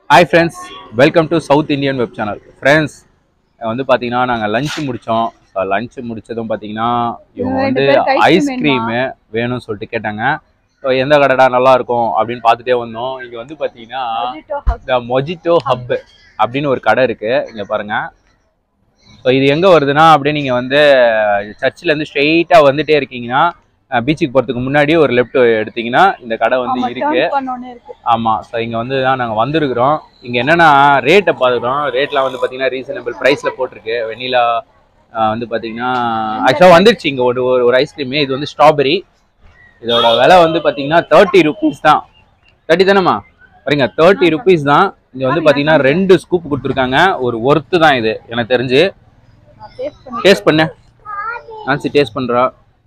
Hi friends welcome to south Indian web channel friends வந்து பார்த்தீங்கன்னா நாங்கள் லஞ்ச் முடித்தோம் ஸோ லஞ்ச் முடிச்சதும் பார்த்தீங்கன்னா இவங்க இவங்க வந்து ரெண்டு பேருக்கு ice cream ஐஸ்கிரீமு வேணும்னு சொல்லிட்டு கேட்டாங்க ஸோ எந்த கடைடா நல்லா இருக்கும் அப்படின்னு பார்த்துட்டே வந்தோம் இங்கே வந்து பார்த்தீங்கன்னா இந்த மொஜிட்டோ ஹப் அப்படின்னு ஒரு கடை இருக்கு இங்கே பாருங்க ஸோ இது எங்கே வருதுன்னா அப்படியே நீங்கள் வந்து சர்ச்சிலேருந்து ஸ்ட்ரெயிட்டாக வந்துட்டே இருக்கீங்கன்னா பீச்சுக்கு போகிறதுக்கு முன்னாடி ஒரு லெஃப்ட் எடுத்தீங்கன்னா இந்த கடை வந்து இருக்கு ஆமாம் ஸோ இங்கே வந்து தான் நாங்கள் வந்திருக்கிறோம் இங்கே என்னென்னா ரேட்டை பார்த்துக்கிறோம் ரேட்லாம் வந்து பார்த்தீங்கன்னா ரீசனபிள் ப்ரைஸில் போட்டிருக்கு வெண்ணிலா வந்து பார்த்தீங்கன்னா ஆக்சுவலாக வந்துருச்சு இங்கே ஒரு ஒரு- ஒரு ஐஸ்கிரீமு இது வந்து ஸ்ட்ராபெரி இதோட விலை வந்து பார்த்தீங்கன்னா தேர்ட்டி ருபீஸ் தான் தேர்ட்டி தானேம்மா பாருங்க தேர்ட்டி ருபீஸ் தான் இங்கே வந்து பார்த்தீங்கன்னா ரெண்டு ஸ்கூப் கொடுத்துருக்காங்க ஒரு ஒர்த்து தான் இது எனக்கு தெரிஞ்சு டேஸ்ட் பண்ணு நான்சி டேஸ்ட் பண்ணுறா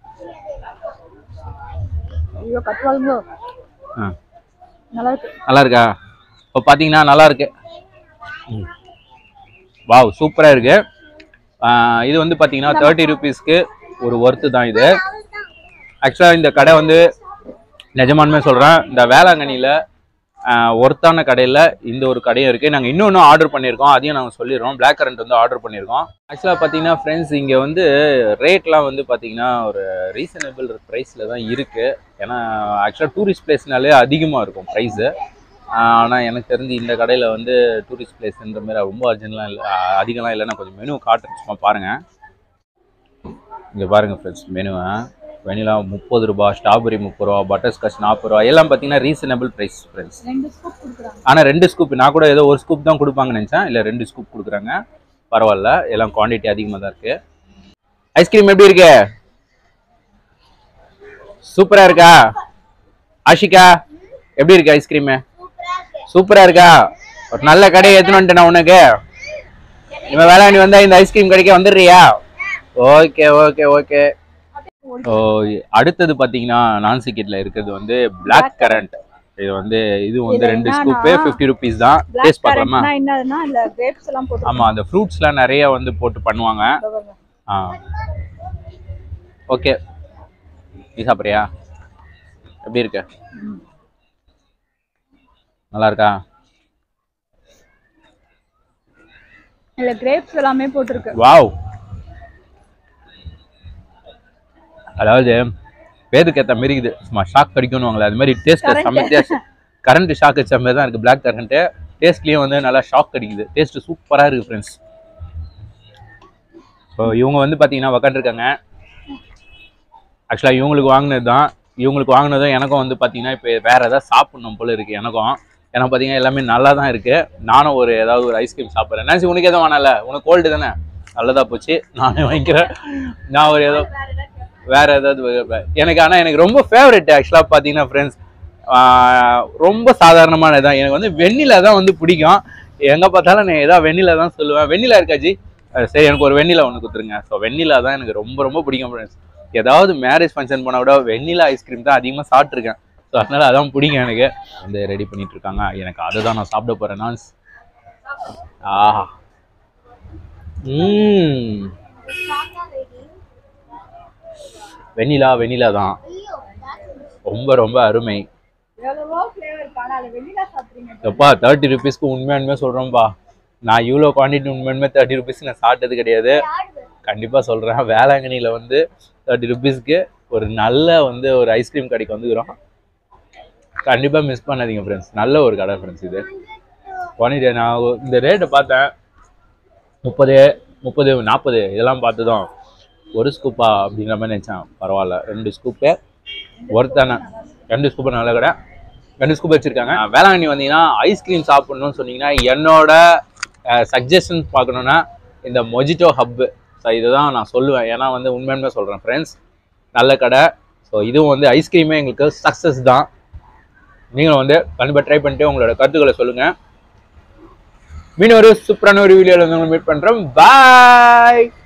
ஐயோ கட்டுவாளுங்களோ ஆ நல்லா இருக்கு நல்லா இருக்கா இப்போ பார்த்தீங்கன்னா நல்லா இருக்கு ம். வாவ் சூப்பராக இருக்கு ஆ, இது வந்து பார்த்தீங்கன்னா தேர்ட்டி ருபீஸ்க்கு ஒரு ஒர்த்து தான் இது ஆக்சுவலாக இந்த கடை வந்து நிஜமானுமே சொல்கிறேன் இந்த வேளாங்கண்ணியில் ஒர்த்தான கடையில் இந்த ஒரு கடையும் இருக்குது நாங்கள் இன்னொன்று ஆர்டர் பண்ணியிருக்கோம் அதையும் நாங்கள் சொல்லிடுறோம் பிளாக் கரண்ட் வந்து ஆர்டர் பண்ணியிருக்கோம் ஆக்சுவலாக பார்த்தீங்கன்னா ஃப்ரெண்ட்ஸ் இங்கே வந்து ரேட்லாம் வந்து பார்த்தீங்கன்னா ஒரு ரீசனபிள் ப்ரைஸில் தான் இருக்குது ஏன்னா ஆக்சுவலாக டூரிஸ்ட் பிளேஸ்னாலே அதிகமாக இருக்கும் ப்ரைஸு ஆனால் எனக்கு தெரிஞ்சு இந்த கடையில் வந்து டூரிஸ்ட் பிளேஸ்ன்ற மாதிரி ரொம்ப அர்ஜென்ட்லாம் இல்லை அதிகம்லாம் இல்லைன்னா கொஞ்சம் மெனு காட்டுறேன் சும்மா பாருங்கள் இங்கே பாருங்கள் ஃப்ரெண்ட்ஸ் மெனுவை வெனிலா முப்பது ரூபா ஸ்ட்ராபெரி முப்பது ரூபா பட்டர்ஸ்காட்ச் நாற்பது ரூபா எல்லாம் பார்த்தீங்கன்னா ரீசனபிள் ப்ரைஸ் ஃப்ரெண்ட்ஸ் ரெண்டு ஸ்கூப் கொடுக்குறாங்க ஆனால் ரெண்டு ஸ்கூப் நான் கூட ஏதோ ஒரு ஸ்கூப் தான் கொடுப்பாங்கன்னு நினச்சேன் இல்லை ரெண்டு ஸ்கூப் கொடுக்குறாங்க பரவாயில்ல எல்லாம் குவான்டிட்டி அதிகமாக தான் இருக்குது ஐஸ்கிரீம் எப்படி இருக்கு சூப்பராக இருக்கா ஆஷிகா எப்படி இருக்கு ஐஸ்கிரீமு சூப்பராக இருக்கா ஒரு நல்ல கடையை எடுத்துன்னு வந்துட்டேன் உனக்கு இவன் வேளாண்டி வந்தா இந்த ஐஸ்கிரீம் கடைக்கு வந்துடுறியா ஓகே ஓகே ஓகே ஓ அடுத்தது பார்த்தீங்கன்னா நான் சிக்கெட்ல இருக்கிறது வந்து Black கரண்ட் இது வந்து இது வந்து இதுல ரெண்டு என்னன்னா, ஸ்கூப்பே ஃபிஃப்டி ருபீஸ் தான் பிளாக் டேஸ்ட் பார்க்கலாமா கரண்ட்னா என்னதுன்னா இல்ல கிரேப்ஸ் எல்லாம் போட்டு ஆமா அந்த ஃப்ரூட்ஸ்லாம் நிறைய வந்து போட்டு பண்ணுவாங்க ஆ ஓகே நீ சாப்பிட்றியா எப்படி இருக்க நல்லா இருக்கா இல்ல கிரேப்ஸ் எல்லாமே போட்டிருக்கு வாவ் அதாவது பேருக்கு ஏற்ற மாரி இது சும்மா ஷாக் கடிக்கணுவாங்களே அது மாதிரி டேஸ்ட் Current. செம்ம கரண்ட் ஷாக் அடிச்ச மாதிரி தான் இருக்குது பிளாக் கரண்ட்டு டேஸ்ட்லேயும் வந்து நல்லா ஷாக் அடிக்குது டேஸ்ட் சூப்பராக இருக்குது ஃப்ரெண்ட்ஸ் ஸோ இவங்க வந்து பார்த்தீங்கன்னா உக்காந்துருக்காங்க ஆக்சுவலாக இவங்களுக்கு வாங்கினது தான் இவங்களுக்கு வாங்கினதும் எனக்கும் வந்து பார்த்தீங்கன்னா இப்போ வேறு ஏதாவது சாப்பிட்ணும் போல இருக்குது எனக்கும் ஏன்னா பார்த்தீங்கன்னா எல்லாமே நல்லா தான் இருக்குது நானும் ஒரு ஏதாவது ஒரு ஐஸ்கிரீம் சாப்பிட்றேன் நினச்சி உனக்கு எதுவும் வேணாம்ல உனக்கு கோல்டு தானே நல்லதா போச்சு நானே வாங்கிக்கிறேன் நான் ஒரு ஏதோ வேற ஏதாவது வே- எனக்கு ஆனால் எனக்கு ரொம்ப ஃபேவரட் ஆக்சுவலாக பார்த்தீங்கன்னா ஃப்ரெண்ட்ஸ் ரொம்ப சாதாரணமானது தான் எனக்கு வந்து வெண்ணிலா தான் வந்து பிடிக்கும் எங்கே பார்த்தாலும் நான் ஏதாவது வெண்ணிலா தான் சொல்லுவேன் வெண்ணிலா இருக்காஜி அஹ் சரி எனக்கு ஒரு வெண்ணிலா ஒன்று கொடுத்துருங்க ஸோ வெண்ணிலா தான் எனக்கு ரொம்ப ரொம்ப பிடிக்கும் ஃப்ரெண்ட்ஸ் ஏதாவது மேரேஜ் ஃபங்க்ஷன் போனால் கூட வெண்ணிலா ஐஸ்கிரீம் தான் அதிகமாக சாப்பிட்ருக்கேன் ஸோ அதனால அதான் பிடிக்கும் எனக்கு வந்து ரெடி பண்ணிட்டு இருக்காங்க எனக்கு அதை தான் நான் சாப்பிட போகிறேன் நான் ஆஹா ம் வெண்ணிலா வெண்ணிலா தான் ரொம்ப ரொம்ப அருமை எவ்வளவோ ஃப்ளேவர் காணா அது வெண்ணிலா சாப்பிடுறீங்க எப்பா தேர்ட்டி ருபீஸ்க்கு உண்மையானுமே சொல்கிறேன்ப்பா நான் இவ்வளோ குவான்டிட்டி உண்மையானுமே தேர்ட்டி ருபீஸ்க்கு நான் சாப்பிட்டது கிடையாது கண்டிப்பாக சொல்கிறேன் வேளாங்கண்ணியில் வந்து தேர்ட்டி ருபீஸ்க்கு ஒரு நல்ல வந்து ஒரு ஐஸ்கிரீம் கடைக்கு வந்துக்கிறோம் கண்டிப்பாக மிஸ் பண்ணாதீங்க ஃப்ரெண்ட்ஸ் நல்ல ஒரு கடை ஃப்ரெண்ட்ஸ் இது குவான்டிட்டி நான் ஒ- இந்த ரேட்டை பார்த்தேன் முப்பது முப்பது நாற்பது இதெல்லாம் பார்த்ததும் ஒரு ஸ்கூப்பா அப்படிங்கிற மாதிரி நினச்சேன் பரவாயில்ல ரெண்டு ஸ்கூப்பு ஒருத்தானே ரெண்டு ஸ்கூப்பு நல்ல கடை ரெண்டு ஸ்கூப் வச்சுருக்காங்க வேளாங்கண்ணி வந்தீங்கன்னா ஐஸ்கிரீம் சாப்பிட்ணுன்னு சொன்னீங்கன்னா என்னோட சஜஷன் பார்க்கணுன்னா இந்த மொஜிட்டோ ஹப்பு ஸோ இதுதான் நான் சொல்லுவேன் ஏன்னா வந்து உண்மையுமே சொல்கிறேன் ஃப்ரெண்ட்ஸ் நல்ல கடை ஸோ இதுவும் வந்து ஐஸ்கிரீமே எங்களுக்கு சக்ஸஸ் தான் நீங்களும் வந்து கண்டிப்பாக ட்ரை பண்ணிட்டு உங்களோட கருத்துக்களை சொல்லுங்கள் மீன் ஒரு சூப்பரான ஒரு வீடியோவில் வந்து மீட் பண்ணுறோம் பாய்